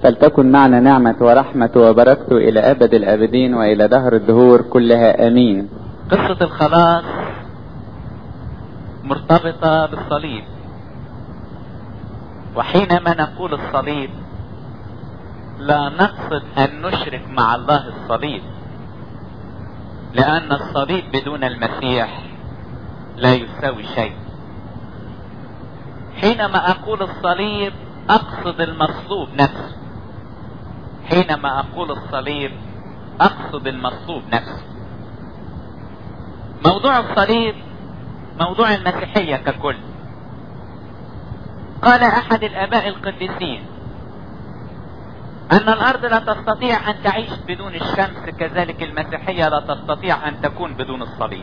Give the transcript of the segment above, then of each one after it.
فلتكن معنا نعمة ورحمة وبركة إلى أبد الآبدين وإلى دهر الدهور كلها آمين قصة الخلاص مرتبطة بالصليب وحينما نقول الصليب لا نقصد أن نشرك مع الله الصليب لأن الصليب بدون المسيح لا يساوي شيء حينما أقول الصليب أقصد المصلوب نفسه حينما أقول الصليب أقصد المصلوب نفسه موضوع الصليب موضوع المسيحية ككل قال أحد الآباء القديسين أن الأرض لا تستطيع أن تعيش بدون الشمس كذلك المسيحية لا تستطيع أن تكون بدون الصليب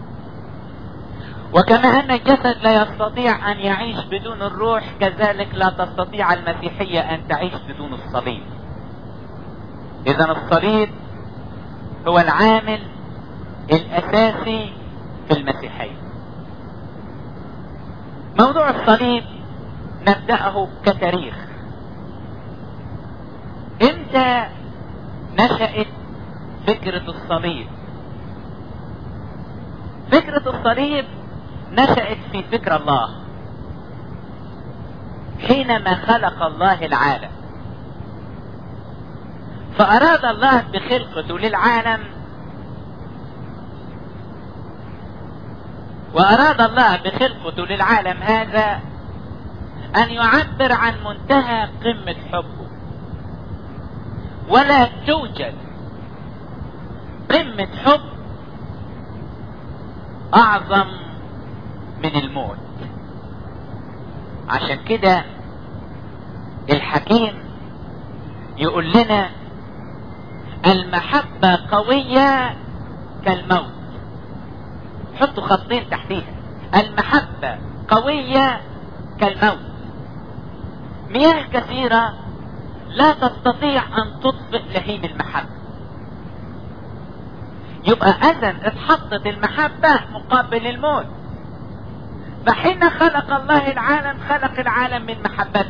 وكما أن الجسد لا يستطيع أن يعيش بدون الروح كذلك لا تستطيع المسيحية أن تعيش بدون الصليب إذا الصليب هو العامل الأساسي في المسيحية موضوع الصليب نبدأه كتاريخ امتى نشأت فكرة الصليب فكرة الصليب نشأت في فكر الله حينما خلق الله العالم فأراد الله بخلقته للعالم وأراد الله بخلقته للعالم هذا أن يعبر عن منتهى قمة حبه ولا توجد قمة حب أعظم من الموت عشان كده الحكيم يقول لنا المحبة قوية كالموت حطوا خطين تحتيها المحبة قوية كالموت مياه كثيرة لا تستطيع ان تطفئ لهيب المحبة يبقى اذا اتحطت المحبة مقابل الموت فحين خلق الله العالم خلق العالم من محبته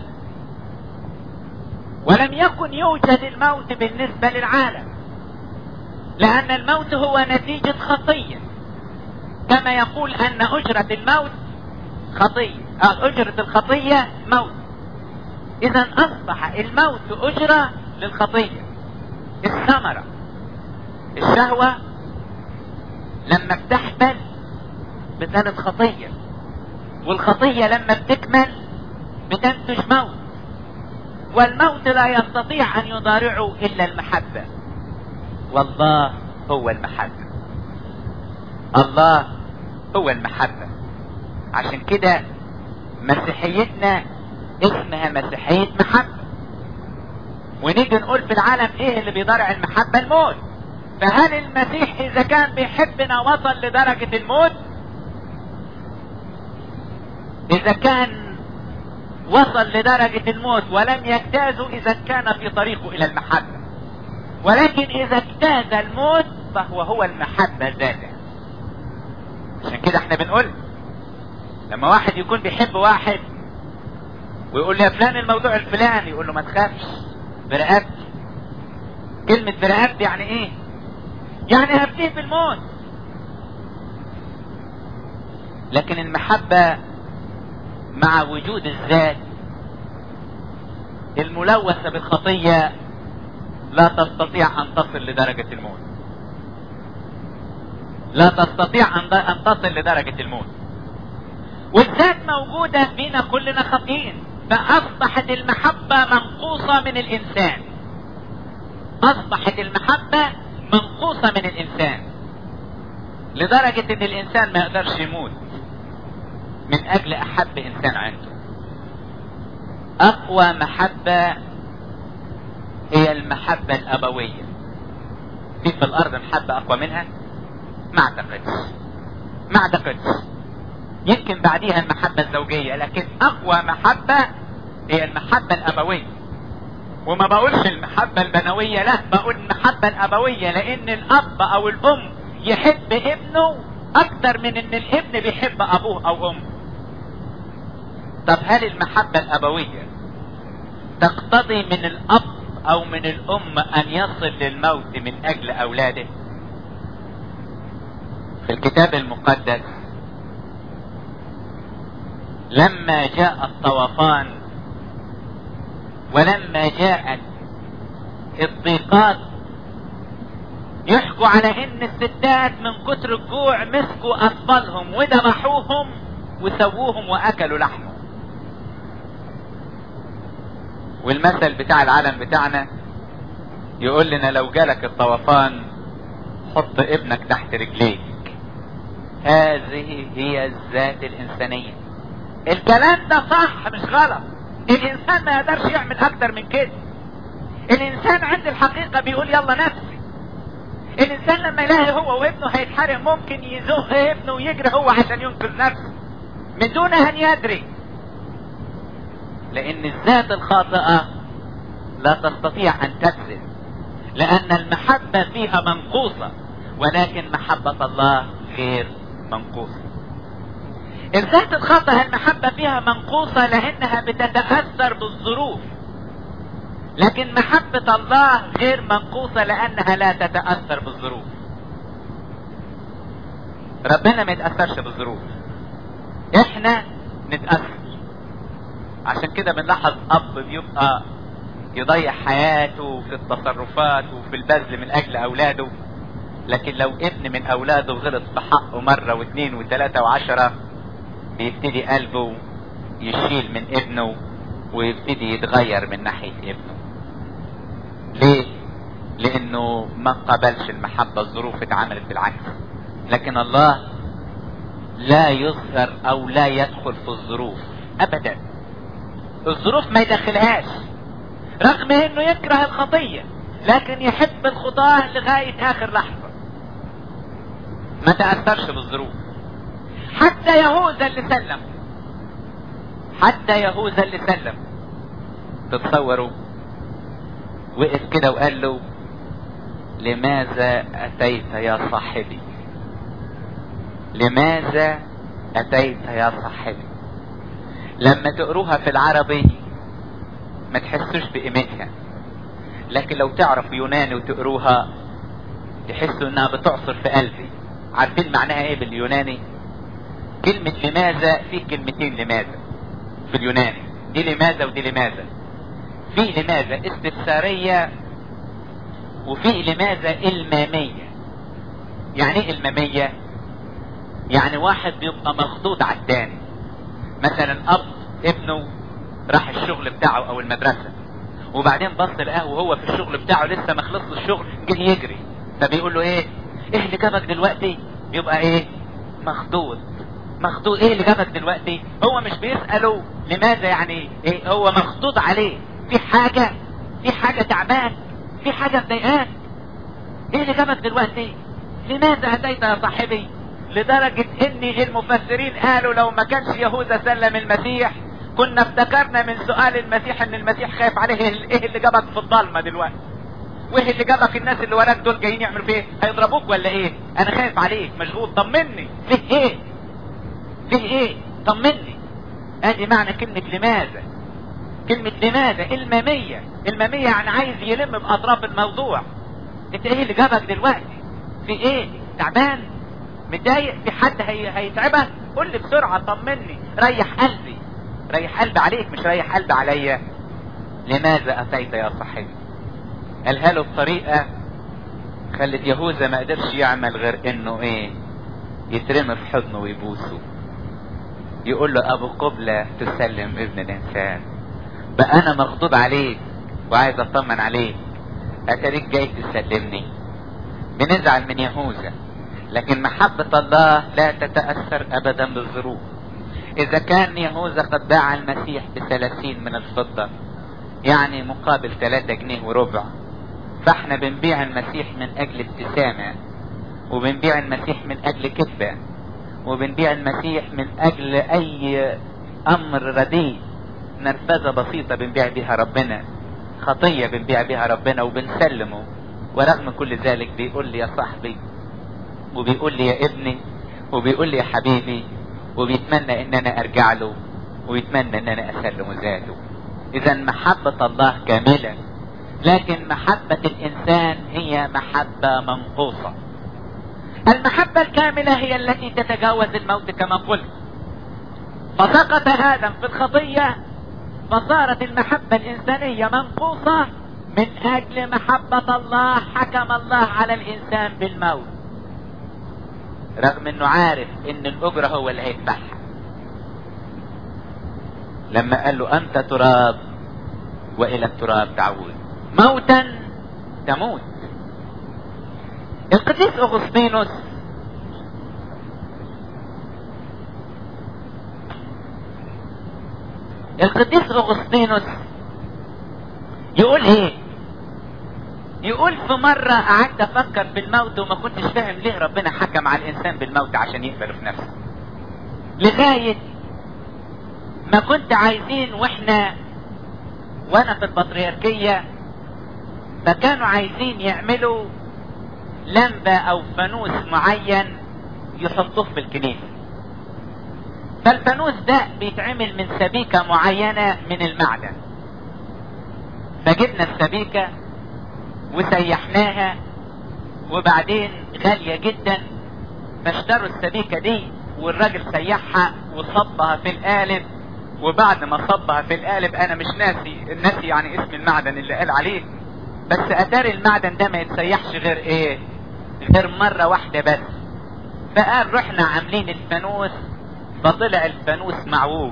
ولم يكن يوجد الموت بالنسبة للعالم لأن الموت هو نتيجة خطية كما يقول أن أجرة الموت خطية أو أجرة الخطية موت إذا أصبح الموت أجرة للخطية الثمرة الشهوة لما بتحمل بتنت خطية والخطية لما بتكمل بتنتج موت والموت لا يستطيع أن يضارعه إلا المحبة والله هو المحبة الله هو المحبة عشان كده مسيحيتنا اسمها مسيحية محبة ونيجي نقول في العالم ايه اللي بيضارع المحبة الموت فهل المسيح اذا كان بيحبنا وصل لدرجة الموت اذا كان وصل لدرجة الموت ولم يجتازه اذا كان في طريقه الى المحبة ولكن اذا اجتاز الموت فهو هو المحبة ذاتها عشان كده احنا بنقول لما واحد يكون بيحب واحد ويقول لي يا فلان الموضوع الفلاني يقول له ما تخافش برقبتي كلمة برقبتي يعني ايه يعني هبتيه بالموت لكن المحبة مع وجود الذات الملوثة بالخطية لا تستطيع ان تصل لدرجة الموت لا تستطيع ان تصل لدرجة الموت والذات موجودة فينا كلنا خاطئين فأصبحت المحبة منقوصة من الإنسان أصبحت المحبة منقوصة من الإنسان لدرجة إن الإنسان ما يقدرش يموت من أجل أحب إنسان عنده أقوى محبة هي المحبة الأبوية في في الأرض محبة أقوى منها ما أعتقدش ما أعتقدش يمكن بعديها المحبة الزوجية لكن أقوى محبة هي المحبة الأبوية وما بقولش المحبة البنوية لا بقول المحبة الأبوية لأن الأب أو الأم يحب ابنه أكتر من إن الابن بيحب أبوه أو أمه طب هل المحبة الأبوية تقتضي من الأب او من الام ان يصل للموت من اجل اولاده في الكتاب المقدس لما جاء الطوفان ولما جاءت الضيقات يحكوا على ان الستات من كتر الجوع مسكوا اطفالهم وذبحوهم وسووهم واكلوا لحمهم والمثل بتاع العالم بتاعنا يقول لنا لو جالك الطوفان حط ابنك تحت رجليك هذه هي الذات الانسانيه الكلام ده صح مش غلط الانسان ما يقدرش يعمل اكتر من كده الانسان عند الحقيقة بيقول يلا نفسي الانسان لما يلاقي هو وابنه هيتحرق ممكن يزق ابنه ويجري هو عشان ينقذ نفسه من دون ان يدري لان الذات الخاطئة لا تستطيع ان تبذل لان المحبة فيها منقوصة ولكن محبة الله غير منقوصة الذات الخاطئة المحبة فيها منقوصة لانها بتتأثر بالظروف لكن محبة الله غير منقوصة لانها لا تتأثر بالظروف ربنا ما يتأثرش بالظروف احنا نتأثر عشان كده بنلاحظ اب بيبقى يضيع حياته في التصرفات وفي البذل من اجل اولاده لكن لو ابن من اولاده غلط في حقه مرة واثنين وثلاثة وعشرة بيبتدي قلبه يشيل من ابنه ويبتدي يتغير من ناحية ابنه ليه لانه ما قبلش المحبة الظروف اتعملت بالعكس لكن الله لا يظهر او لا يدخل في الظروف ابدا الظروف ما يدخلهاش رغم انه يكره الخطية لكن يحب الخطاة لغاية اخر لحظة ما تأثرش بالظروف حتى يهوذا اللي سلم حتى يهوذا اللي سلم تتصوروا وقف كده وقال له لماذا اتيت يا صاحبي لماذا اتيت يا صاحبي لما تقروها في العربي ما تحسوش بقيمتها لكن لو تعرف يوناني وتقروها تحسوا انها بتعصر في قلبي عارفين معناها ايه باليوناني كلمة لماذا في كلمتين لماذا في اليوناني دي لماذا ودي لماذا في لماذا استفسارية وفي لماذا المامية يعني ايه المامية يعني واحد بيبقى مخطوط على التاني مثلا اب ابنه راح الشغل بتاعه او المدرسة وبعدين بص لقاه وهو في الشغل بتاعه لسه ما خلصش الشغل جه يجري فبيقول له ايه ايه اللي جابك دلوقتي يبقى ايه مخطوط مخطوط ايه اللي جابك دلوقتي هو مش بيسأله لماذا يعني ايه هو مخطوط عليه في حاجة في حاجة تعبان في حاجة مضايقاك ايه اللي جابك دلوقتي لماذا اتيت يا صاحبي لدرجة ان المفسرين قالوا لو ما كانش يهوذا سلم المسيح كنا افتكرنا من سؤال المسيح ان المسيح خايف عليه ايه اللي جابك في الضلمة دلوقتي وايه اللي جابك الناس اللي وراك دول جايين يعملوا فيه هيضربوك ولا ايه انا خايف عليك مشغول طمني فيه ايه فيه ايه طمني ادي معنى كلمة لماذا كلمة لماذا المامية المامية يعني عايز يلم باطراف الموضوع انت ايه اللي جابك دلوقتي في ايه تعبان متضايق في حد هي... هيتعبك قول لي بسرعة طمني ريح قلبي ريح قلبي عليك مش ريح قلبي عليا لماذا اتيت يا صاحبي قالها له بطريقة خلت يهوذا ما قدرش يعمل غير انه ايه يترمي في حضنه ويبوسه يقول له ابو قبلة تسلم ابن الانسان بقى انا مغضوب عليك وعايز اطمن عليك اتاريك جاي تسلمني بنزعل من يهوذا لكن محبة الله لا تتأثر ابدا بالظروف اذا كان يهوذا قد باع المسيح بثلاثين من الفضة يعني مقابل ثلاثة جنيه وربع فاحنا بنبيع المسيح من اجل ابتسامة وبنبيع المسيح من اجل كذبة وبنبيع المسيح من اجل اي امر رديء نرفزة بسيطة بنبيع بها ربنا خطية بنبيع بها ربنا وبنسلمه ورغم كل ذلك بيقول لي يا صاحبي وبيقول لي يا ابني وبيقول لي يا حبيبي وبيتمنى ان انا ارجع له ويتمنى ان انا اسلم ذاته اذا محبة الله كاملة لكن محبة الإنسان هي محبة منقوصة المحبة الكاملة هي التي تتجاوز الموت كما قلت فسقط آدم في الخطية فصارت المحبة الإنسانية منقوصة من أجل محبة الله حكم الله على الإنسان بالموت رغم أنه عارف أن الأجرة هو اللي هيدفعها لما قال له أنت تراب وإلى التراب تعود موتا تموت القديس أغسطينوس القديس أغسطينوس يقول ايه يقول في مرة قعدت افكر في الموت وما كنتش فاهم ليه ربنا حكم على الانسان بالموت عشان يقبله في نفسه لغاية ما كنت عايزين واحنا وانا في البطريركية فكانوا عايزين يعملوا لمبة او فانوس معين يحطوه في الكنيسة فالفانوس ده بيتعمل من سبيكة معينة من المعدن فجبنا السبيكة وسيحناها وبعدين غالية جدا فاشتروا السبيكة دي والراجل سيحها وصبها في القالب وبعد ما صبها في القالب انا مش ناسي ناسي يعني اسم المعدن اللي قال عليه بس اتاري المعدن ده ما يتسيحش غير ايه غير مرة واحدة بس فقال رحنا عاملين الفانوس فطلع الفانوس معوج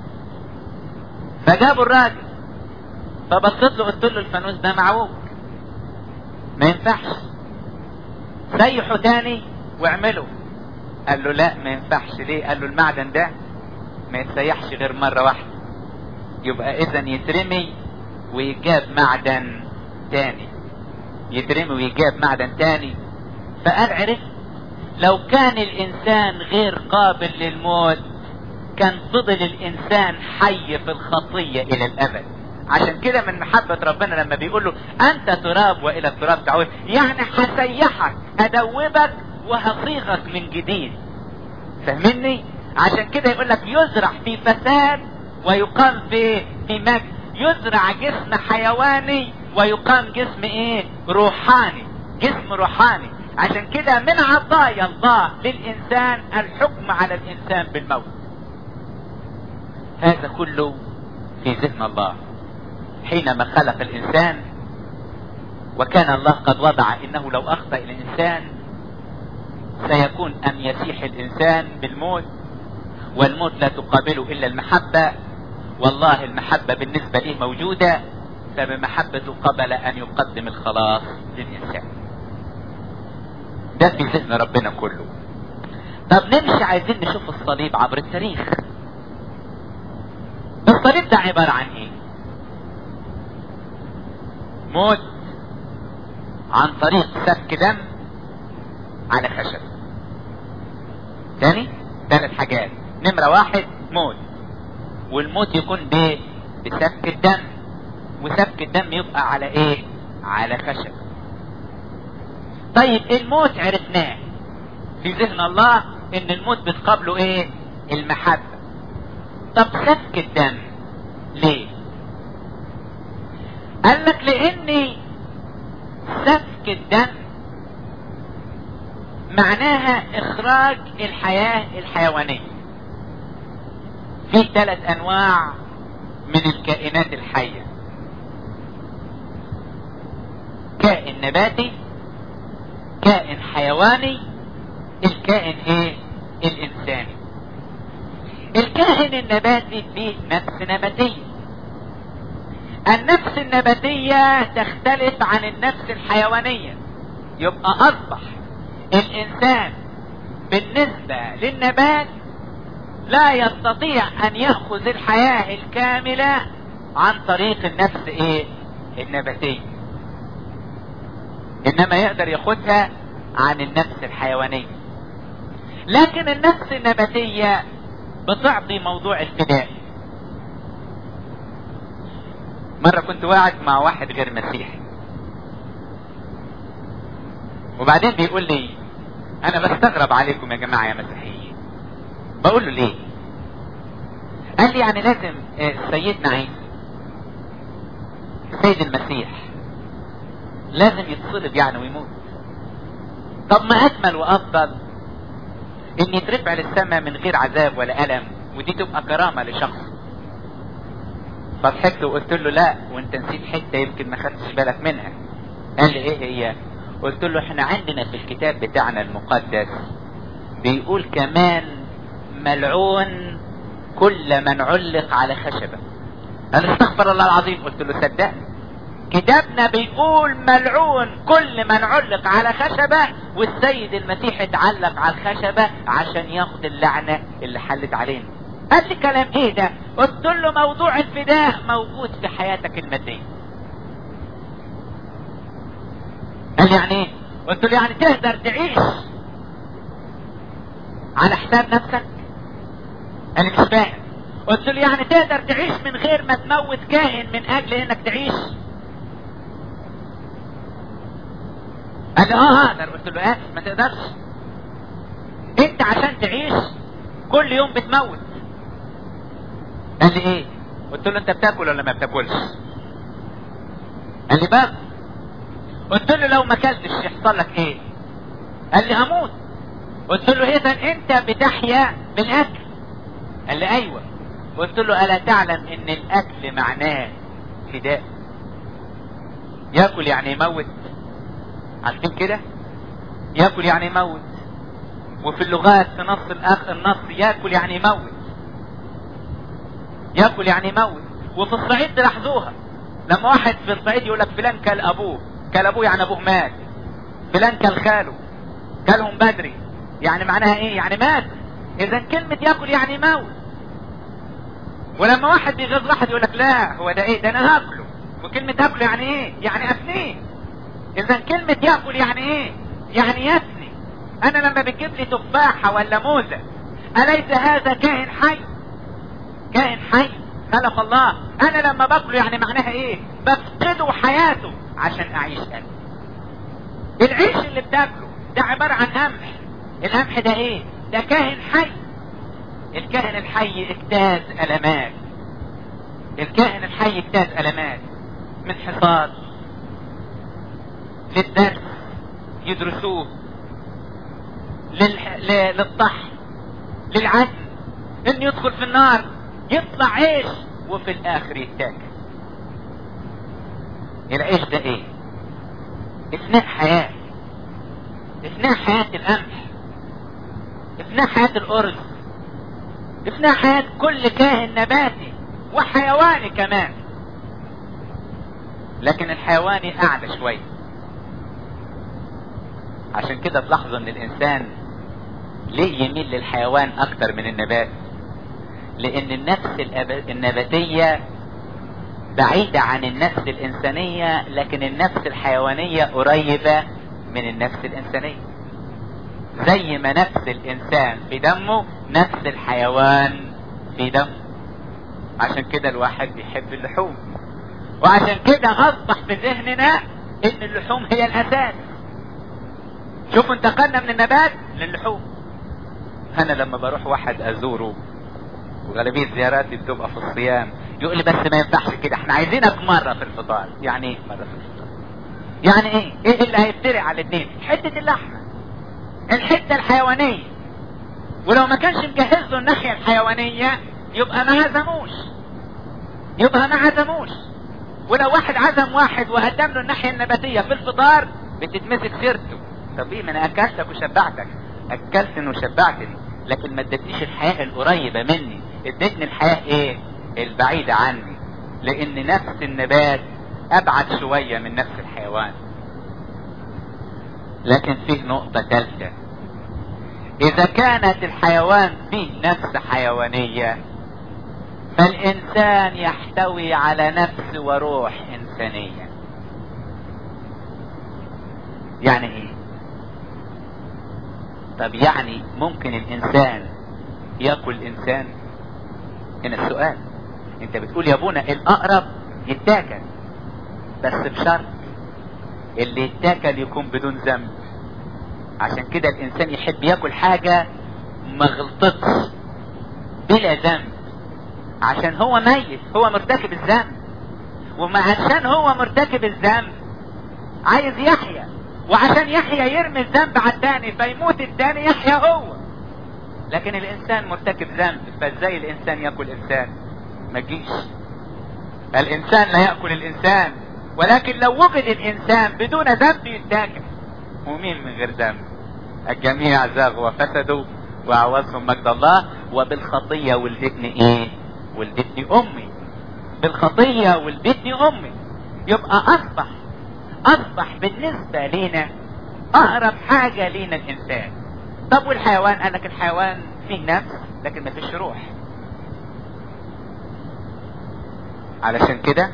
فجابوا الراجل فبصيت له قلت له الفانوس ده معوج ما ينفعش سيحه تاني واعمله قال له لا ما ينفعش ليه قال له المعدن ده ما يتسيحش غير مرة واحدة يبقى اذا يترمي ويجاب معدن تاني يترمي ويجاب معدن تاني فقال عرف لو كان الانسان غير قابل للموت كان فضل الانسان حي في الخطية الى الابد عشان كده من محبة ربنا لما بيقول له انت تراب والى التراب تعود يعني هسيحك ادوبك وهصيغك من جديد فاهمني عشان كده يقول لك يزرع في فساد ويقام في في مجد يزرع جسم حيواني ويقام جسم ايه روحاني جسم روحاني عشان كده من عطايا الله للانسان الحكم على الانسان بالموت هذا كله في ذهن الله حينما خلق الانسان وكان الله قد وضع انه لو اخطا الانسان سيكون ان يسيح الانسان بالموت والموت لا تقابله الا المحبه والله المحبه بالنسبه له موجوده فبمحبته قبل ان يقدم الخلاص للانسان ده في ذهن ربنا كله طب نمشي عايزين نشوف الصليب عبر التاريخ الصليب ده عبارة عن ايه موت عن طريق سفك دم على خشب تاني ثلاث حاجات نمرة واحد موت والموت يكون بايه بسفك الدم وسفك الدم يبقى على ايه على خشب طيب الموت عرفناه في ذهن الله ان الموت بتقابله ايه المحبة طب سفك الدم ليه قال لك لان سفك الدم معناها اخراج الحياة الحيوانية في ثلاث انواع من الكائنات الحية كائن نباتي كائن حيواني الكائن ايه الانساني الكائن النباتي فيه نفس نباتية النفس النباتية تختلف عن النفس الحيوانية يبقى اصبح الانسان بالنسبة للنبات لا يستطيع ان يأخذ الحياة الكاملة عن طريق النفس ايه النباتية انما يقدر ياخدها عن النفس الحيوانية لكن النفس النباتية بتعطي موضوع الفداء مرة كنت واعد مع واحد غير مسيحي وبعدين بيقول لي انا بستغرب عليكم يا جماعة يا مسيحيين بقول له ليه قال لي يعني لازم سيدنا عيسى سيد المسيح لازم يتصلب يعني ويموت طب ما اجمل وافضل ان يترفع للسماء من غير عذاب ولا الم ودي تبقى كرامه لشخص فضحكت وقلت له لا وانت نسيت حته يمكن ما خدتش بالك منها قال لي ايه هي قلت له احنا عندنا في الكتاب بتاعنا المقدس بيقول كمان ملعون كل من علق على خشبه قال استغفر الله العظيم قلت له صدقني كتابنا بيقول ملعون كل من علق على خشبة والسيد المسيح اتعلق على الخشبة عشان ياخد اللعنة اللي حلت علينا قال لي كلام ايه ده قلت له موضوع الفداء موجود في حياتك المادية قال لي يعني ايه قلت له يعني تقدر تعيش على حساب نفسك انا مش فاهم قلت له يعني تقدر تعيش من غير ما تموت كاهن من اجل انك تعيش قال لي اه اقدر قلت له اسف ما تقدرش انت عشان تعيش كل يوم بتموت قال لي ايه قلت له انت بتاكل ولا ما بتاكلش قال لي باكل قلت له لو ما اكلتش يحصل لك ايه قال لي اموت قلت له اذا انت بتحيا بالاكل قال لي ايوه قلت له الا تعلم ان الاكل معناه فداء ياكل يعني يموت عارفين كده ياكل يعني يموت وفي اللغات في نص الاخ النص ياكل يعني يموت ياكل يعني يموت وفي الصعيد تلاحظوها لما واحد في الصعيد يقول لك فلان كل ابوه كل ابوه يعني ابوه مات فلان كل خاله كلهم بدري يعني معناها ايه يعني مات اذا كلمة ياكل يعني يموت ولما واحد بيغيظ واحد يقول لك لا هو ده ايه ده انا هاكله وكلمة هاكله يعني ايه يعني افنيه اذا كلمة ياكل يعني ايه يعني يفني انا لما بتجيب لي تفاحة ولا موزة اليس هذا كائن حي كائن حي خلق الله انا لما باكله يعني معناها ايه بفقده حياته عشان اعيش انا العيش اللي بتاكله ده عبارة عن قمح القمح ده ايه ده كائن حي الكائن الحي اجتاز المات الكائن الحي اجتاز المات من حصاد للدرس يدرسوه للح... ل... للطحن للعزم انه يدخل في النار يطلع عيش وفي الاخر يتاكل العيش ده ايه اثناء حياة اثناء حياة القمح اثناء حياة الارز اثناء حياة كل كائن نباتي وحيواني كمان لكن الحيواني اعلى شويه عشان كده تلاحظوا ان الانسان ليه يميل للحيوان اكتر من النبات لان النفس الأب... النباتية بعيدة عن النفس الانسانية لكن النفس الحيوانية قريبة من النفس الانسانية زي ما نفس الانسان في دمه نفس الحيوان في دمه عشان كده الواحد بيحب اللحوم وعشان كده اصبح في ذهننا ان اللحوم هي الاساس شوفوا انتقلنا من النبات للحوم انا لما بروح واحد ازوره وغالبية زياراتي بتبقى في الصيام يقول لي بس ما ينفعش كده احنا عايزينك مرة في الفطار يعني ايه مرة في الفطار يعني ايه ايه اللي هيفترق على الاثنين حتة اللحمة الحتة الحيوانية ولو ما كانش مجهز له الناحية الحيوانية يبقى ما عزموش يبقى ما عزموش ولو واحد عزم واحد وقدم له الناحية النباتية في الفطار بتتمسك سيرته طب ايه ما انا اكلتك وشبعتك اكلتني وشبعتني لكن ما ادتنيش الحياة القريبة مني ادتني الحياة ايه البعيدة عني لان نفس النبات ابعد شوية من نفس الحيوان لكن فيه نقطة ثالثة اذا كانت الحيوان فيه نفس حيوانية فالانسان يحتوي على نفس وروح انسانية يعني ايه طب يعني ممكن الانسان ياكل انسان هنا السؤال انت بتقول يا ابونا الاقرب يتاكل بس بشرط اللي يتاكل يكون بدون ذنب عشان كده الانسان يحب ياكل حاجة ما غلطتش بلا ذنب عشان هو ميت هو مرتكب الذنب وما عشان هو مرتكب الذنب عايز يحيا وعشان يحيا يرمي الذنب على الثاني فيموت الثاني يحيا هو لكن الانسان مرتكب ذنب فازاي الانسان ياكل انسان ما تجيش الانسان لا ياكل الانسان ولكن لو وجد الانسان بدون ذنب يتاكل ومين من غير ذنب الجميع زاغوا وفسدوا وعوزهم مجد الله وبالخطيه ولدتني ايه ولدتني امي بالخطيه ولدتني امي يبقى اصبح اصبح بالنسبه لنا اقرب حاجه لينا الانسان طب والحيوان قال لك الحيوان فيه نفس لكن ما فيش روح علشان كده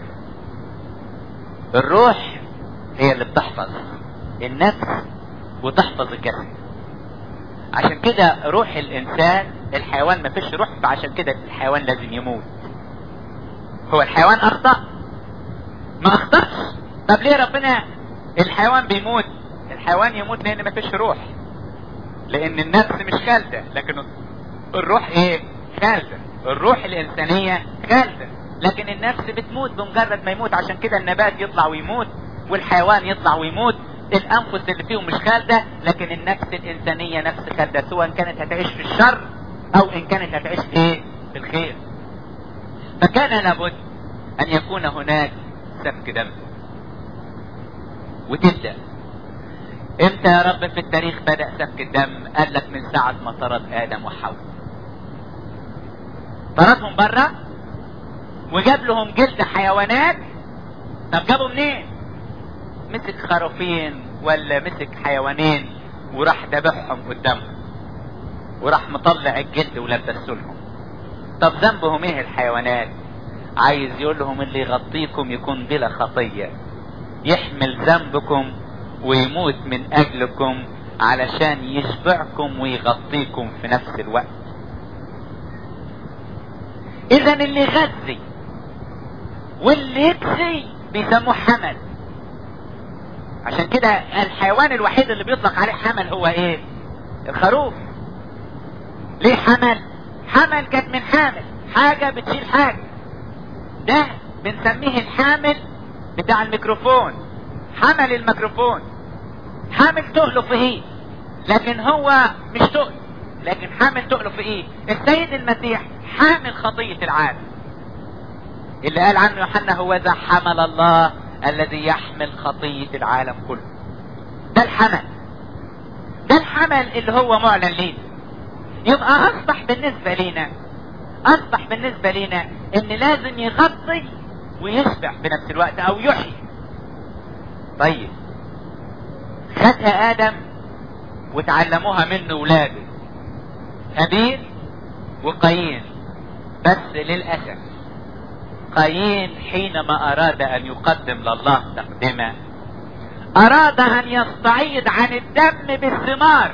الروح هي اللي بتحفظ النفس وتحفظ الجسد عشان كده روح الانسان الحيوان ما فيش روح فعشان كده الحيوان لازم يموت هو الحيوان اخطأ ما اخطأش طب ليه ربنا الحيوان بيموت الحيوان يموت لان ما فيش روح لان النفس مش خالدة لكن الروح ايه خالدة الروح الانسانية خالدة لكن النفس بتموت بمجرد ما يموت عشان كده النبات يطلع ويموت والحيوان يطلع ويموت الانفس اللي فيهم مش خالدة لكن النفس الانسانية نفس خالدة سواء كانت هتعيش في الشر او ان كانت هتعيش في ايه في الخير فكان لابد ان يكون هناك سفك دم وتبدأ امتى يا رب في التاريخ بدأ سفك الدم قال لك من ساعة ما طرد ادم وحواء طردهم بره وجاب لهم جلد حيوانات طب جابوا منين مسك خروفين ولا مسك حيوانين وراح ذبحهم قدامهم وراح مطلع الجلد ولبسه لهم طب ذنبهم ايه الحيوانات عايز يقول لهم اللي يغطيكم يكون بلا خطية يحمل ذنبكم ويموت من اجلكم علشان يشبعكم ويغطيكم في نفس الوقت اذا اللي يغذي واللي يكسي بيسموه حمل عشان كده الحيوان الوحيد اللي بيطلق عليه حمل هو ايه الخروف ليه حمل حمل كانت من حامل حاجة بتشيل حاجة ده بنسميه الحامل بتاع الميكروفون حمل الميكروفون حامل تقله في ايه لكن هو مش تقل لكن حامل تقله في ايه السيد المسيح حامل خطية العالم اللي قال عنه يوحنا هو ذا حمل الله الذي يحمل خطية العالم كله ده الحمل ده الحمل اللي هو معلن لينا يبقى اصبح بالنسبة لنا اصبح بالنسبة لنا ان لازم يغطي ويشبع بنفس الوقت او يحيي طيب خدها ادم وتعلموها منه ولاده هابيل وقايين بس للاسف قايين حينما اراد ان يقدم لله تقدمه اراد ان يستعيد عن الدم بالثمار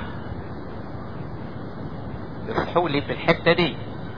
اصحوا لي في الحتة دي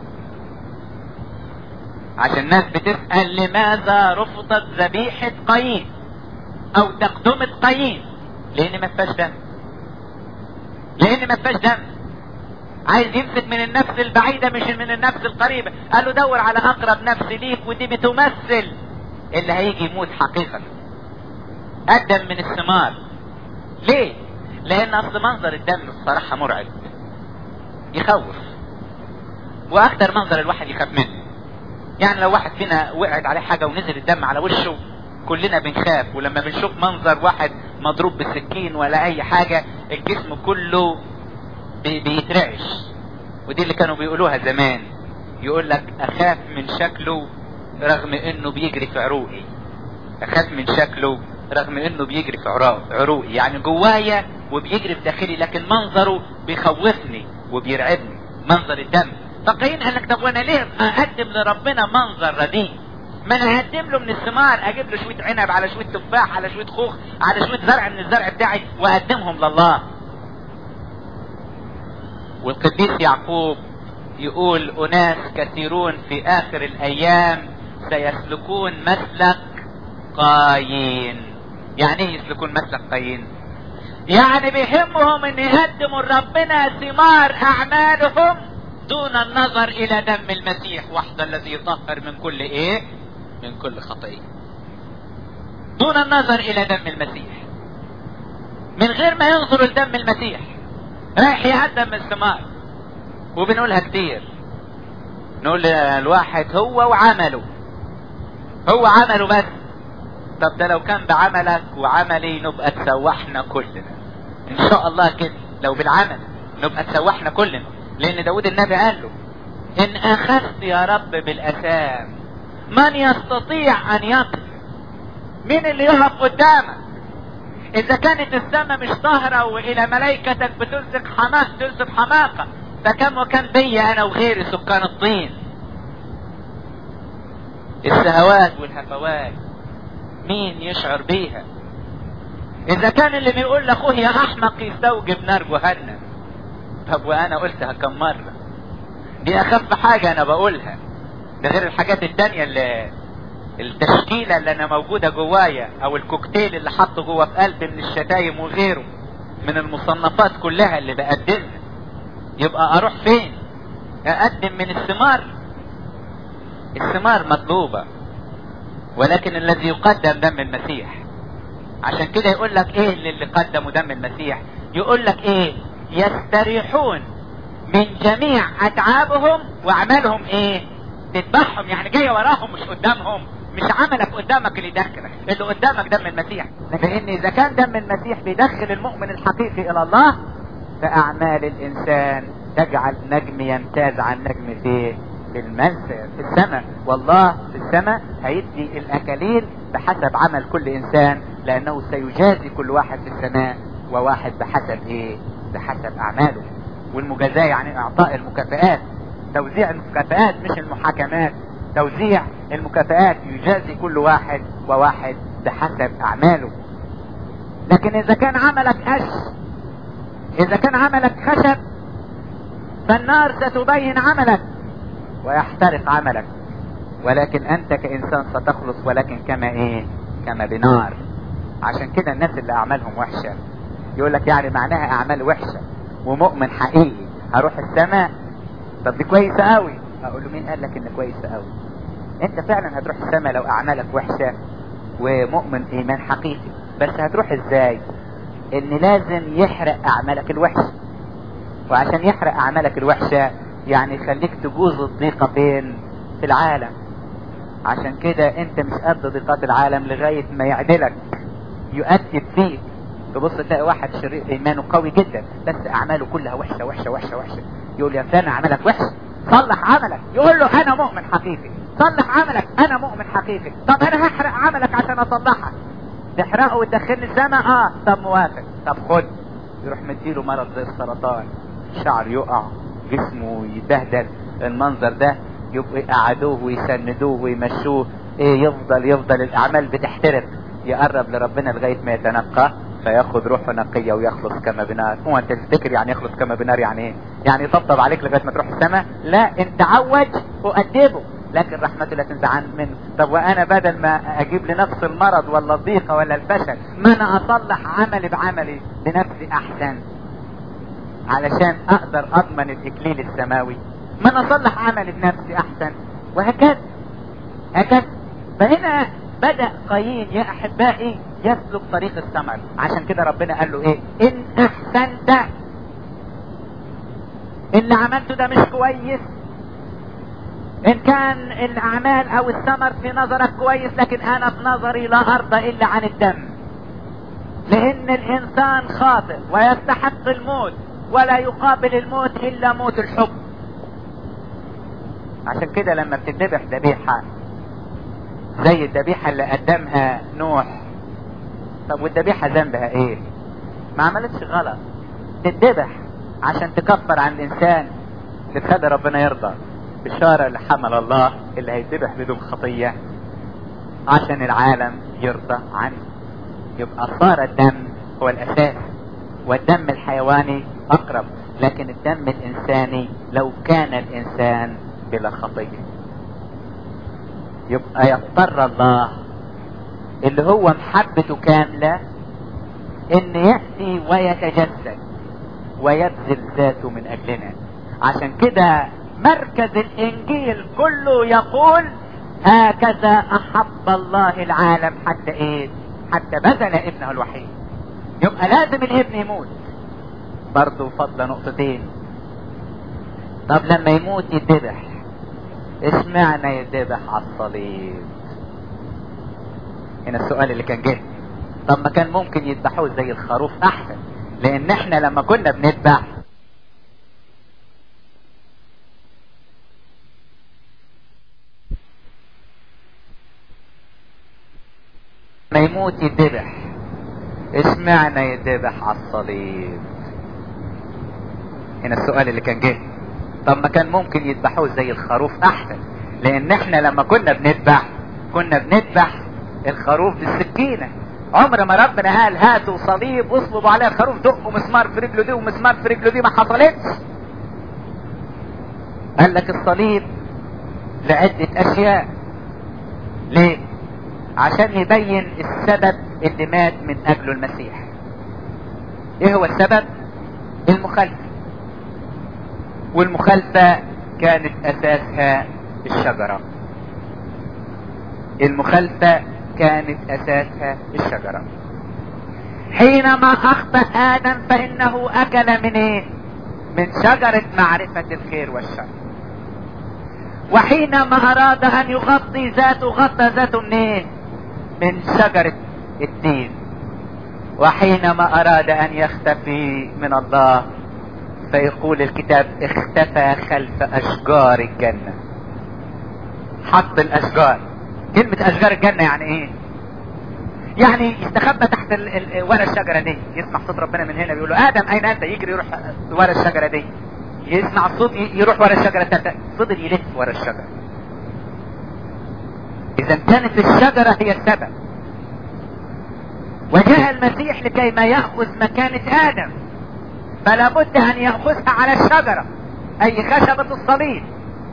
عشان الناس بتسأل لماذا رفضت ذبيحة قايين او تقدمة قايين لان ما فيهاش دم لان ما فيهاش دم عايز يمسك من النفس البعيدة مش من النفس القريبة قال له دور على اقرب نفس ليك ودي بتمثل اللي هيجي يموت حقيقة قدم من الثمار ليه لان اصل منظر الدم الصراحة مرعب يخوف واكتر منظر الواحد يخاف منه يعني لو واحد فينا وقعت عليه حاجة ونزل الدم على وشه كلنا بنخاف ولما بنشوف منظر واحد مضروب بالسكين ولا اي حاجة الجسم كله بي بيترعش ودي اللي كانوا بيقولوها زمان يقول لك اخاف من شكله رغم انه بيجري في عروقي اخاف من شكله رغم انه بيجري في عروقي يعني جوايا وبيجري في داخلي لكن منظره بيخوفني وبيرعبني منظر الدم فقايين قال لك طب وانا ليه اقدم لربنا منظر رديء ما انا هقدم له من الثمار اجيب له شويه عنب على شويه تفاح على شويه خوخ على شويه زرع من الزرع بتاعي واقدمهم لله والقديس يعقوب يقول اناس كثيرون في اخر الايام سيسلكون مسلك قايين يعني ايه يسلكون مسلك قايين يعني بيهمهم ان يقدموا لربنا ثمار اعمالهم دون النظر الى دم المسيح وحده الذي يطهر من كل ايه من كل خطيه دون النظر الى دم المسيح من غير ما ينظر لدم المسيح رايح يقدم الثمار وبنقولها كتير نقول الواحد هو وعمله هو عمله بس طب ده لو كان بعملك وعملي نبقى تسوحنا كلنا ان شاء الله كده لو بالعمل نبقى تسوحنا كلنا لان داود النبي قال له ان اخذت يا رب بالاثام من يستطيع ان يقف مين اللي يقف قدامك اذا كانت السماء مش طاهرة والى ملائكتك بتلصق حماق تلصق حماقة فكم وكم بي انا وغيري سكان الطين الشهوات والهفوات مين يشعر بيها اذا كان اللي بيقول لاخوه يا احمق يستوجب نار جهنم طب وانا قلتها كم مرة دي اخف حاجة انا بقولها ده غير الحاجات التانية اللي التشكيلة اللي انا موجودة جوايا او الكوكتيل اللي حطه جوا في قلبي من الشتايم وغيره من المصنفات كلها اللي بقدمها يبقى اروح فين اقدم من الثمار الثمار مطلوبة ولكن الذي يقدم دم المسيح عشان كده يقول لك ايه اللي قدموا دم المسيح يقول لك ايه يستريحون من جميع اتعابهم واعمالهم ايه تذبحهم يعني جايه وراهم مش قدامهم مش عملك قدامك اللي يدخلك اللي قدامك دم المسيح لان اذا كان دم المسيح بيدخل المؤمن الحقيقي الى الله فاعمال الانسان تجعل نجم يمتاز عن نجم في في المنزل في السماء والله في السماء هيدي الاكاليل بحسب عمل كل انسان لانه سيجازي كل واحد في السماء وواحد بحسب ايه بحسب اعماله والمجازاة يعني اعطاء المكافآت توزيع المكافآت مش المحاكمات توزيع المكافآت يجازي كل واحد وواحد بحسب اعماله لكن اذا كان عملك قش اذا كان عملك خشب فالنار ستبين عملك ويحترق عملك ولكن انت كانسان ستخلص ولكن كما ايه كما بنار عشان كده الناس اللي اعمالهم وحشة يقول لك يعني معناها اعمال وحشة ومؤمن حقيقي هروح السماء طب دي كويسة قوي اقول له مين قال لك ان كويسة قوي انت فعلا هتروح السماء لو اعمالك وحشة ومؤمن ايمان حقيقي بس هتروح ازاي ان لازم يحرق اعمالك الوحشة وعشان يحرق اعمالك الوحشة يعني يخليك تجوز الضيقة فين في العالم عشان كده انت مش قد ضيقات العالم لغاية ما يعدلك يؤكد فيك تبص تلاقي واحد شرير ايمانه قوي جدا بس اعماله كلها وحشة وحشة وحشة وحشة يقول يا فلان عملك وحش صلح عملك يقول له انا مؤمن حقيقي صلح عملك انا مؤمن حقيقي طب انا هحرق عملك عشان اصلحك تحرقه وتدخلني السماء اه طب موافق طب خد يروح مديله مرض زي السرطان شعر يقع جسمه يتبهدل المنظر ده يبقوا يقعدوه ويسندوه ويمشوه ايه يفضل يفضل الاعمال بتحترق يقرب لربنا لغايه ما يتنقى فياخد روحه نقية ويخلص كما بنار هو انت تفتكر يعني يخلص كما بنار يعني ايه يعني يطبطب عليك لغاية ما تروح السماء لا انت عوج وأدبه لكن رحمته لا تنزع عن منه طب وانا بدل ما اجيب لنفس المرض ولا الضيقة ولا الفشل ما انا اصلح عملي بعملي لنفسي احسن علشان اقدر اضمن الاكليل السماوي ما انا اصلح عملي بنفسي احسن وهكذا هكذا فهنا بدأ قايين يا احبائي يسلك طريق الثمر عشان كده ربنا قال له ايه ان احسنت اللي عملته ده مش كويس ان كان الاعمال او الثمر في نظرك كويس لكن انا في نظري لا ارضى الا عن الدم لان الانسان خاطئ ويستحق الموت ولا يقابل الموت الا موت الحب عشان كده لما بتذبح ذبيحه زي الذبيحه اللي قدمها نوح طب والذبيحه ذنبها ايه ما عملتش غلط تتذبح عشان تكفر عن الانسان اللي تخلي ربنا يرضى بشارة لحمل الله اللي هيتذبح بدون خطية عشان العالم يرضى عنه يبقى صار الدم هو الاساس والدم الحيواني اقرب لكن الدم الانساني لو كان الانسان بلا خطية يبقى يضطر الله اللي هو محبته كاملة ان يأتي ويتجسد ويبذل ذاته من اجلنا عشان كده مركز الانجيل كله يقول هكذا احب الله العالم حتى ايه حتى بذل ابنه الوحيد يبقى لازم الابن يموت برضه فضل نقطتين طب لما يموت يتذبح اشمعنى يتذبح على الصليب هنا السؤال اللي كان جه طب ما كان ممكن يذبحوه زي الخروف احسن لان احنا لما كنا بنذبح ما يموت يتذبح اشمعنى يتذبح على الصليب هنا السؤال اللي كان جه طب ما كان ممكن يذبحوه زي الخروف احسن لان احنا لما كنا بنذبح كنا بنذبح الخروف بالسكينه عمر ما ربنا قال هاتوا صليب واصلبوا عليه الخروف دقوا مسمار في رجله دي ومسمار في رجله دي ما حصلتش قال لك الصليب لعدة اشياء ليه عشان يبين السبب اللي مات من اجله المسيح ايه هو السبب المخالفة والمخالفة كانت اساسها الشجرة المخالفة كانت اساسها الشجرة حينما اخطأ ادم فانه اكل من ايه من شجرة معرفة الخير والشر وحينما اراد ان يغطي ذاته غطى ذاته من ايه من شجرة الدين وحينما اراد ان يختفي من الله فيقول الكتاب اختفى خلف اشجار الجنة حط الاشجار كلمة اشجار الجنة يعني ايه يعني يستخبى تحت ال ال ورا الشجرة دي يسمع صوت ربنا من هنا بيقول له ادم اين انت يجري يروح ورا الشجرة دي يسمع الصوت يروح ورا الشجرة التالتة فضل يلف ورا الشجرة اذا كانت الشجرة هي السبب وجاء المسيح لكي ما يأخذ مكانة ادم فلا بد ان يأخذها على الشجرة اي خشبة الصليب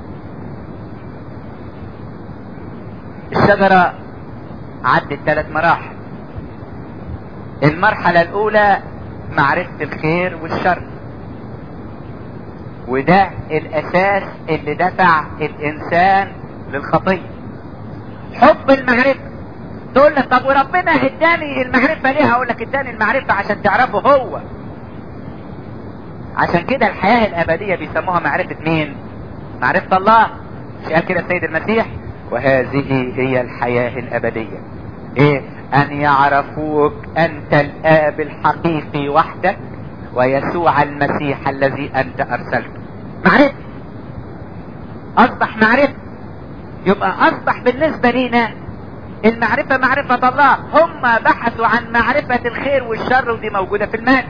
الشجرة عدت ثلاث مراحل المرحلة الاولى معرفة الخير والشر وده الاساس اللي دفع الانسان للخطية حب المعرفة تقول لك طب وربنا اداني المعرفة ليه هقول لك اداني المعرفة عشان تعرفه هو عشان كده الحياة الابدية بيسموها معرفة مين معرفة الله مش قال كده السيد المسيح وهذه هي الحياة الابدية ايه ان يعرفوك انت الاب الحقيقي وحدك ويسوع المسيح الذي انت ارسلته معرفة اصبح معرفة يبقى اصبح بالنسبة لنا المعرفة معرفة الله هم بحثوا عن معرفة الخير والشر ودي موجودة في المال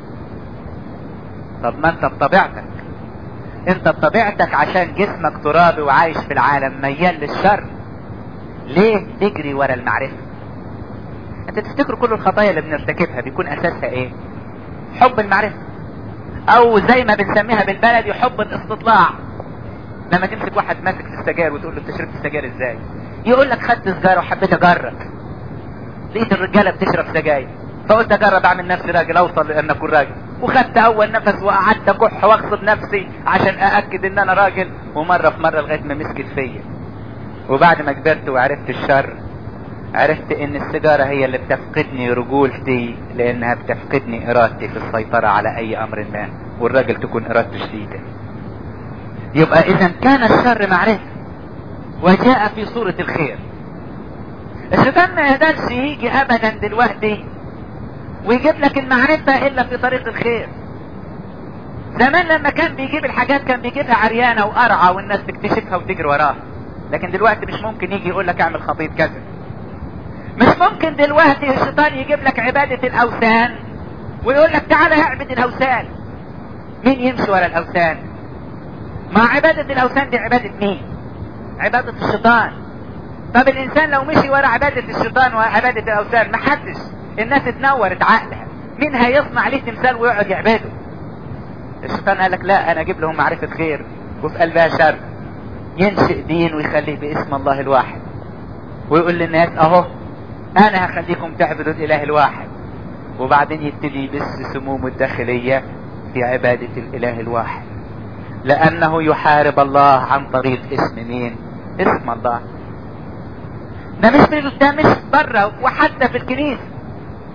طب ما انت بطبيعتك انت بطبيعتك عشان جسمك ترابي وعايش في العالم ميال للشر ليه تجري ورا المعرفة انت تفتكروا كل الخطايا اللي بنرتكبها بيكون اساسها ايه حب المعرفة او زي ما بنسميها بالبلدي حب الاستطلاع لما تمسك واحد ماسك في السجاير وتقول له انت شربت السجاير ازاي يقول لك خدت سجارة وحبيت اجرب لقيت الرجالة بتشرب سجاير فقلت اجرب اعمل نفسي راجل اوصل لان اكون راجل وخدت اول نفس وقعدت اكح واغصب نفسي عشان ااكد ان انا راجل ومرة في مرة لغاية ما مسكت فيا وبعد ما كبرت وعرفت الشر عرفت ان السيجارة هي اللي بتفقدني رجولتي لانها بتفقدني ارادتي في السيطرة على اي امر ما والراجل تكون ارادته شديدة يبقى اذا كان الشر معرفة وجاء في صورة الخير الشيطان ما يقدرش يجي ابدا دلوقتي ويجيب لك المعرفة الا في طريق الخير زمان لما كان بيجيب الحاجات كان بيجيبها عريانة وقرعة والناس تكتشفها وتجري وراها لكن دلوقتي مش ممكن يجي يقول لك اعمل خطيط كذا مش ممكن دلوقتي الشيطان يجيب لك عبادة الاوثان ويقول لك تعالى اعبد الاوثان مين يمشي ورا الاوثان ما عبادة الاوثان دي عبادة مين عبادة الشيطان طب الانسان لو مشي ورا عبادة الشيطان وعبادة الاوثان ما حدش الناس اتنورت عقلها مين هيصنع ليه تمثال ويقعد يعبده الشيطان قال لك لا انا اجيب لهم معرفة خير وفي قلبها شر ينشئ دين ويخليه باسم الله الواحد ويقول للناس اهو انا هخليكم تعبدوا الاله الواحد وبعدين يبتدي يبث سمومه الداخلية في عبادة الاله الواحد لانه يحارب الله عن طريق اسم مين اسم الله ده مش ده مش بره وحتى في الكنيسة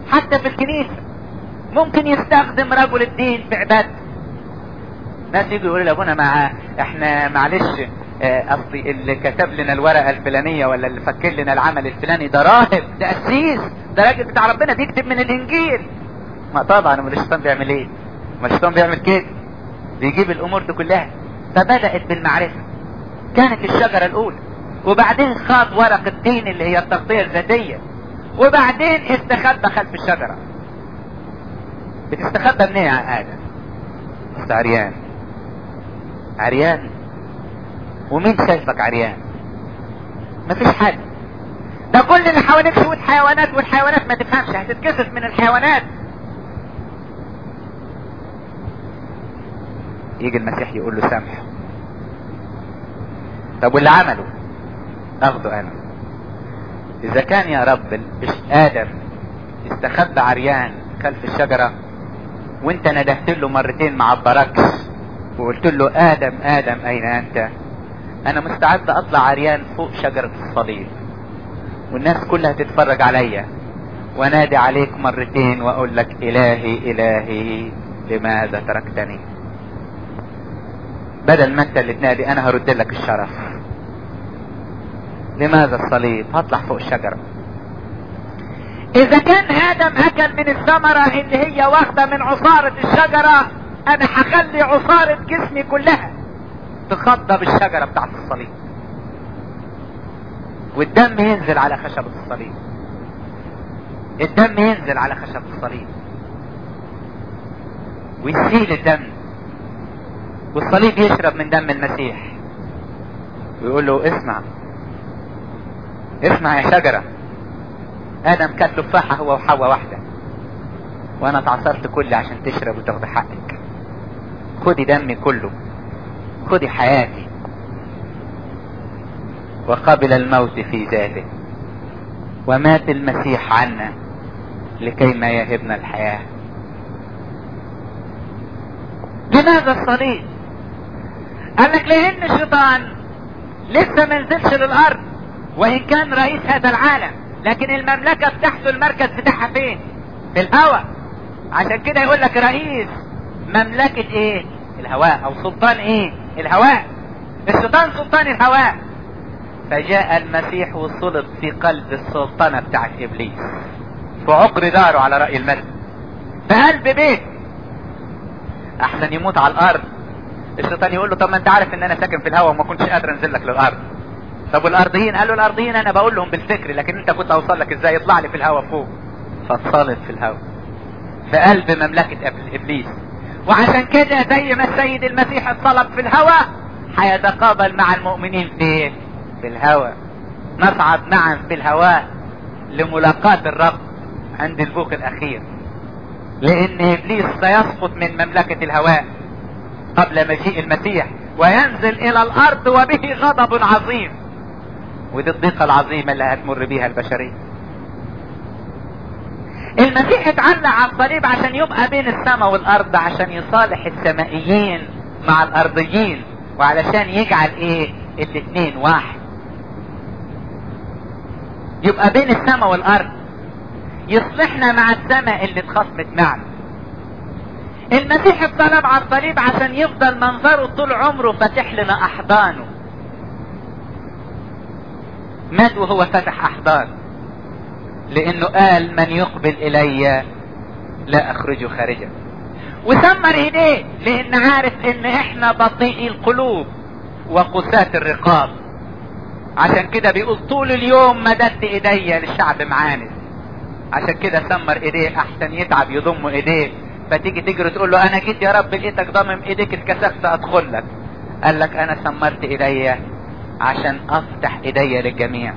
حتى في الكنيسة ممكن يستخدم رجل الدين في عبادته ناس يجوا يقولوا لابونا مع احنا معلش قصدي اللي كتب لنا الورقه الفلانيه ولا اللي فكر لنا العمل الفلاني ده راهب ده قسيس ده راجل بتاع ربنا بيكتب من الانجيل ما طبعا امال الشيطان بيعمل ايه؟ ما الشيطان بيعمل كده بيجيب الامور دي كلها فبدات بالمعرفه كانت الشجره الاولى وبعدين خاض ورق الدين اللي هي التغطيه الذاتيه وبعدين استخبى خلف الشجره بتستخبى منين يا ادم؟ بس عريان عريان ومين شايفك عريان مفيش حد ده كل اللي حواليك شوية حيوانات والحيوانات ما تفهمش هتتكسف من الحيوانات يجي المسيح يقول له سامحه طب واللي عمله اخده انا اذا كان يا رب ادم استخبى عريان خلف الشجرة وانت ندهت له مرتين ما عبركش وقلت له ادم ادم اين انت انا مستعد اطلع عريان فوق شجرة الصليب والناس كلها تتفرج عليا وانادي عليك مرتين واقول لك الهي الهي لماذا تركتني بدل ما انت اللي تنادي انا هرد لك الشرف لماذا الصليب هطلع فوق الشجرة اذا كان ادم اكل من الثمرة اللي هي واخدة من عصارة الشجرة انا هخلي عصارة جسمي كلها تخضى بالشجرة بتاعت الصليب والدم ينزل على خشبة الصليب الدم ينزل على خشبة الصليب ويسيل الدم والصليب يشرب من دم المسيح ويقول له اسمع اسمع يا شجرة ادم كانت تفاحة هو وحواء واحدة وانا اتعصرت كلي عشان تشرب وتاخد حقك خدي دمي كله خدي حياتي وقبل الموت في ذاته ومات المسيح عنا لكي ما يهبنا الحياة لماذا الصليب قال لك لان الشيطان لسه ما نزلش للارض وان كان رئيس هذا العالم لكن المملكة بتاعته المركز بتاعها فين في الهواء عشان كده يقول لك رئيس مملكة ايه الهواء او سلطان ايه الهواء الشيطان سلطان الهواء فجاء المسيح وصلب في قلب السلطنة بتاعت ابليس في عقر داره على رأي المثل في قلب بيت احسن يموت على الارض الشيطان يقول له طب ما انت عارف ان انا ساكن في الهواء وما كنتش قادر انزل لك للارض طب والارضيين قال له الارضيين انا بقول لهم بالفكر لكن انت كنت اوصل لك ازاي يطلع لي في الهواء فوق فاتصلت في الهواء في قلب مملكة ابليس وعشان كده زي ما السيد المسيح اتصلب في الهواء هيتقابل مع المؤمنين في في الهواء نصعد معا في الهواء لملاقاة الرب عند البوق الاخير لان ابليس سيسقط من مملكة الهواء قبل مجيء المسيح وينزل الى الارض وبه غضب عظيم ودي الضيقة العظيمة اللي هتمر بيها البشرية المسيح اتعلق على الصليب عشان يبقى بين السماء والارض عشان يصالح السمائيين مع الارضيين وعلشان يجعل ايه الاثنين واحد يبقى بين السماء والارض يصلحنا مع السماء اللي اتخصمت معنا المسيح اتصلب على الصليب عشان يفضل منظره طول عمره فاتح لنا احضانه مات وهو فاتح احضان لانه قال من يقبل الي لا اخرجه خارجا وسمر ايديه لان عارف ان احنا بطيء القلوب وقساة الرقاب عشان كده بيقول طول اليوم مددت ايديا للشعب معاند عشان كده سمر ايديه احسن يتعب يضم ايديه فتيجي تجري تقول له انا جيت يا رب لقيتك ضامم ايديك اتكسفت ادخل لك قال لك انا سمرت ايديا عشان افتح ايديا للجميع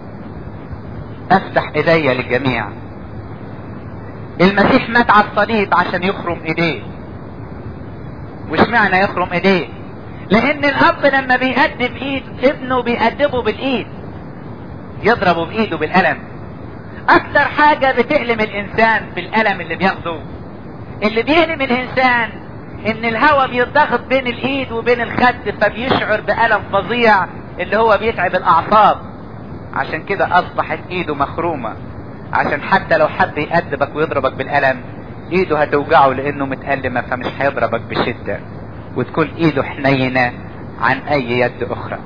افتح ايديا للجميع المسيح مات على الصليب عشان يخرم ايديه وش معنى يخرم ايديه لان الاب لما بيأدب ايد ابنه بيأدبه بالايد يضربه بايده بالقلم اكتر حاجة بتألم الانسان بالقلم اللي بياخده اللي بيهلم الانسان ان الهواء بيتضغط بين الايد وبين الخد فبيشعر بألم فظيع اللي هو بيتعب الاعصاب عشان كده اصبحت ايده مخرومة عشان حتى لو حب يأدبك ويضربك بالقلم ايده هتوجعه لانه متألمة فمش هيضربك بشدة وتكون ايده حنينة عن اي يد اخرى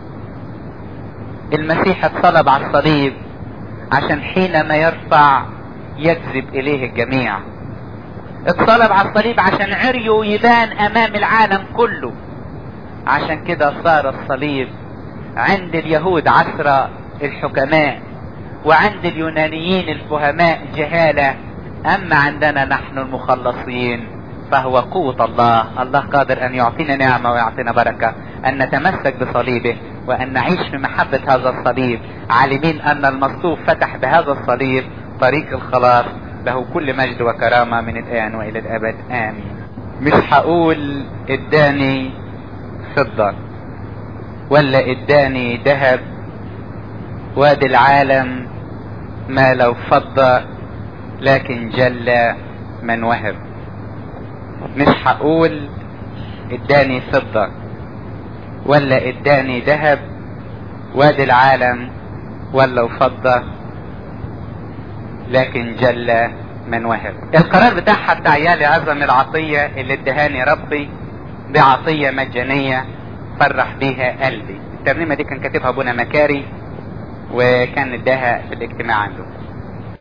المسيح اتصلب على الصليب عشان حينما يرفع يجذب اليه الجميع اتصلب على الصليب عشان عريه يبان امام العالم كله عشان كده صار الصليب عند اليهود عصر الحكماء وعند اليونانيين الفهماء جهالة اما عندنا نحن المخلصين فهو قوة الله الله قادر ان يعطينا نعمة ويعطينا بركة ان نتمسك بصليبه وان نعيش في محبة هذا الصليب عالمين ان المصلوب فتح بهذا الصليب طريق الخلاص له كل مجد وكرامة من الان والى الابد امين مش هقول اداني فضة ولا اداني ذهب وادي العالم ما لو فضة لكن جل من وهب مش هقول اداني فضة ولا اداني ذهب وادي العالم ولا فضة لكن جل من وهب القرار بتاعها بتاع عيالي عظم العطية اللي ادهاني ربي بعطية مجانية فرح بيها قلبي الترنيمة دي كان كاتبها ابونا مكاري وكان اداها في الاجتماع عنده